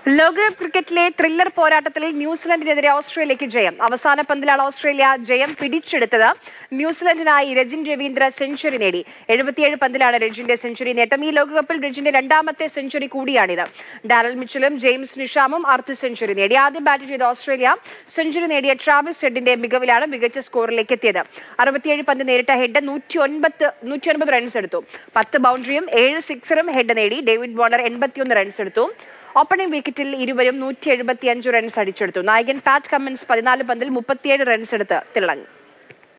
ലോകകപ്പ് ക്രിക്കറ്റിലെ ത്രില്ലർ പോരാട്ടത്തിൽ ന്യൂസിലൻഡിനെതിരെ ഓസ്ട്രേലിയക്ക് ജയം അവസാന പന്തിലാണ് ഓസ്ട്രേലിയ ജയം പിടിച്ചെടുത്തത് ന്യൂസിലൻഡിനായി രജിൻ രവീന്ദ്ര സെഞ്ചുറി നേടി എഴുപത്തിയേഴ് പന്തിലാണ് രജിന്റെ സെഞ്ചുറി നേട്ടം ഈ ലോകകപ്പിൽ രജിന്റെ രണ്ടാമത്തെ സെഞ്ചുറി കൂടിയാണിത് ഡാരൽ മിച്ചലും ജെയിംസ് നിഷാമും അർദ്ധ സെഞ്ചുറി നേടി ആദ്യം ബാറ്റ് ചെയ്ത ഓസ്ട്രേലിയ സെഞ്ചുറി നേടിയ ട്രാവിസ് ഹെഡിന്റെ മികവിലാണ് മികച്ച സ്കോറിലേക്ക് എത്തിയത് അറുപത്തിയേഴ് പന്ത് നേരിട്ട ഹെഡ് നൂറ്റി ഒൻപത് നൂറ്റി ഒൻപത് റൺസ് എടുത്തു പത്ത് ബൗണ്ടറിയും ഏഴ് സിക്സറും ഹെഡ് നേടി ഡേവിഡ് വാർണർ എൺപത്തിയൊന്ന് റൺസ് എടുത്തു ഓപ്പണിംഗ് വിക്കറ്റിൽ ഇരുവരും നൂറ്റി എഴുപത്തി അഞ്ച് റൺസ് അടിച്ചെടുത്തു നായകൻ പാറ്റ് കമ്മിൻസ് പതിനാല് പന്തിൽ മുപ്പത്തിയേഴ് റൺസ് എടുത്ത് തിളങ്ങി